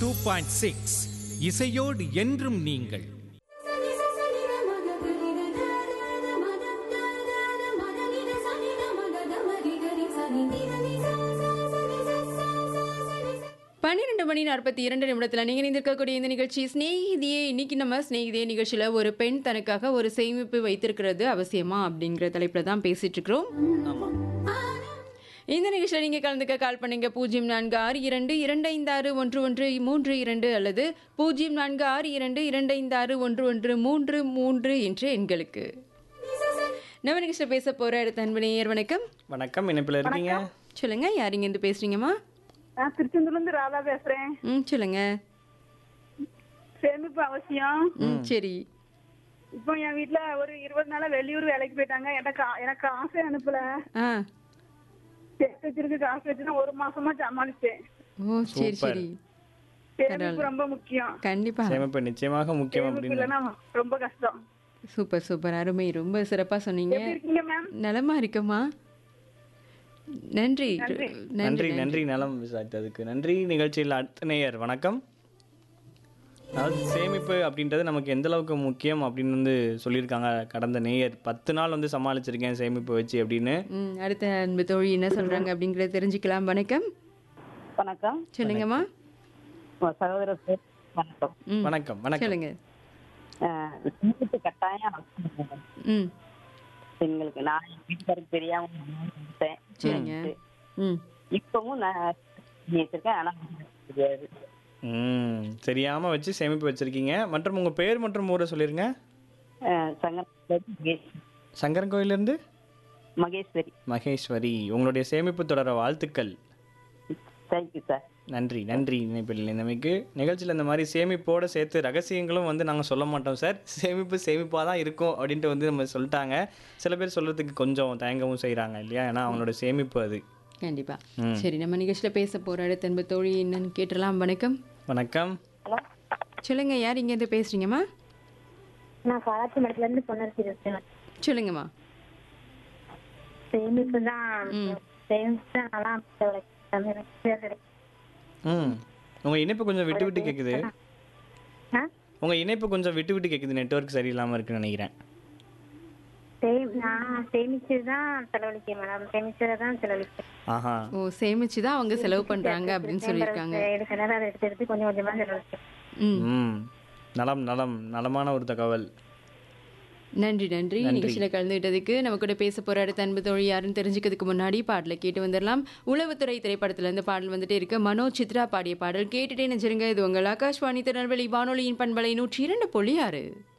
Two point six இசையோடு என்றும் நீங்கள் பன்னிரெண்டு மணி நாற்பத்தி இரண்டு நிமிடத்தில் நீங்கள் இணைந்திருக்கக்கூடிய இந்த நிகழ்ச்சி ஸ்நேகிதியே இன்னைக்கு நம்ம ஸ்நேகிதியே நிகழ்ச்சியில் ஒரு பெண் தனக்காக ஒரு சேமிப்பு வைத்திருக்கிறது அவசியமா அப்படிங்கிற தலைப்பில் தான் பேசிட்டு இருக்கிறோம் இந்த நிகழ்ச்சியில் நீங்கள் கலந்துக்க கால் பண்ணுங்க பூஜ்ஜியம் நான்கு ஆறு இரண்டு இரண்டு ஐந்து ஆறு ஒன்று ஒன்று மூன்று இரண்டு அல்லது பூஜ்ஜியம் நான்கு ஆறு இரண்டு இரண்டு ஐந்து ஆறு ஒன்று ஒன்று மூன்று மூன்று என்ற எண்களுக்கு நம்ம நிகழ்ச்சியில் பேச போகிற அடுத்த அன்பு நேயர் வணக்கம் வணக்கம் இணைப்பில் இருக்கீங்க சொல்லுங்க யார் இங்கேருந்து பேசுறீங்கம்மா நான் திருச்செந்தூர்ல இருந்து ராதா பேசுறேன் ம் சொல்லுங்க சேமிப்பு அவசியம் ம் சரி இப்போ என் வீட்ல ஒரு இருபது நாளா வெளியூர் வேலைக்கு போயிட்டாங்க எனக்கு எனக்கு காசே அனுப்பல ஆ சேர்த்து வச்சிருக்க காசு வச்சு நான் ஒரு மாசமா சமாளிச்சேன் ஓ சரி சரி சேமிப்பு ரொம்ப முக்கியம் கண்டிப்பா சேமிப்பு நிச்சயமாக முக்கியம் சேமிப்பு அப்படின்னு இல்லைன்னா ரொம்ப கஷ்டம் சூப்பர் சூப்பர் அருமை ரொம்ப சிறப்பா சொன்னீங்க எப்படி இருக்கீங்க மேம் நலமா இருக்கமா நன்றி நன்றி நன்றி நன்றி நலம் விசாரித்ததுக்கு நன்றி நிகழ்ச்சியில் அடுத்த நேயர் வணக்கம் அதாவது சேமிப்பு அப்படின்றது நமக்கு எந்த அளவுக்கு முக்கியம் அப்படின்னு வந்து சொல்லியிருக்காங்க கடந்த நேயர் பத்து நாள் வந்து சமாளிச்சிருக்கேன் சேமிப்பு வச்சு அப்படின்னு ம் அடுத்த அன்பு தோழி என்ன சொல்றாங்க அப்படிங்கறத தெரிஞ்சுக்கலாம் வணக்கம் வணக்கம் சொல்லுங்கம்மா உங்க சகோதரர் பேர் வணக்கம் ம் வணக்கம் வணக்கம் சொல்லுங்க அஹ் வீட்டு கட்டாயம் அவசியம். ம் எங்களுக்கு நான் என் வீட்டுக்காரருக்கு தெரியாம கொடுத்தேன் சரிங்க ம் இப்பவும் நான் வச்சிருக்கேன் ஆனா தெரியாது ம் தெரியாம வச்சு சேமிப்பு வச்சிருக்கீங்க மற்றும் உங்க பேர் மற்றும் ஊரை சொல்லிருங்க அஹ் சங்கரன் மகேஷ் சங்கரன் கோயிலிருந்து மகேஸ்வரி மகேஸ்வரி உங்களுடைய சேமிப்பு தொடர வாழ்த்துக்கள் தேங்க்யூ சார் நன்றி நன்றி இணைப்பில் இந்தமைக்கு நிகழ்ச்சியில் இந்த மாதிரி சேமிப்போட சேர்த்து ரகசியங்களும் வந்து நாங்கள் சொல்ல மாட்டோம் சார் சேமிப்பு சேமிப்பாக தான் இருக்கும் அப்படின்ட்டு வந்து நம்ம சொல்லிட்டாங்க சில பேர் சொல்கிறதுக்கு கொஞ்சம் தயங்கவும் செய்கிறாங்க இல்லையா ஏன்னா அவங்களோட சேமிப்பு அது கண்டிப்பா சரி நம்ம நிகழ்ச்சியில பேச போற அடுத்த அன்பு தோழி என்னன்னு கேட்டுடலாம் வணக்கம் வணக்கம் சொல்லுங்க யார் இங்க இருந்து பேசுறீங்கம்மா நான் காலாட்சி மடத்துல இருந்து பொன்னரசி பேசுறேன் சொல்லுங்கம்மா சேமிப்பு தான் சேமிப்பு தான் நல்லா அமைச்சவளை எனக்கு தேர்ந்தெடு ம் உங்கள் இணைப்பு கொஞ்சம் விட்டு விட்டு கேட்குது ஆ? உங்கள் இணைப்பு கொஞ்சம் விட்டு விட்டு கேட்குது நெட்வொர்க் சரியில்லாமல் இருக்குன்னு நினைக்கிறேன் சேம் நான் சேமிச்சு தான் செலவழிக்கேன் மேடம் சேமிச்சதை தான் செலவழிப்பேன் ஆஹா ஓ சேமிச்சு தான் அவங்க செலவு பண்றாங்க அப்படின்னு சொல்லியிருக்காங்க எடுக்கிறத அதை எடுத்து எடுத்து கொஞ்சம் கொஞ்சமா செலவழிப்பேன் ம் ம் நலம் நலம் நலமான ஒரு தகவல் நன்றி நன்றி நிகழ்ச்சியில கலந்துகிட்டதுக்கு நம்ம கூட பேச போற அடுத்த அன்பு தோழி யாருன்னு தெரிஞ்சுக்கிறதுக்கு முன்னாடி பாடலை கேட்டு வந்துடலாம் உளவுத்துறை திரைப்படத்துல இருந்து பாடல் வந்துட்டே இருக்கு மனோ சித்ரா பாடிய பாடல் கேட்டுட்டே நினைச்சிருங்க இது உங்கள் ஆகாஷ்வாணி திருநெல்வேலி வானொலியின் பண்பலை நூற்றி இரண்டு புள்ளி ஆறு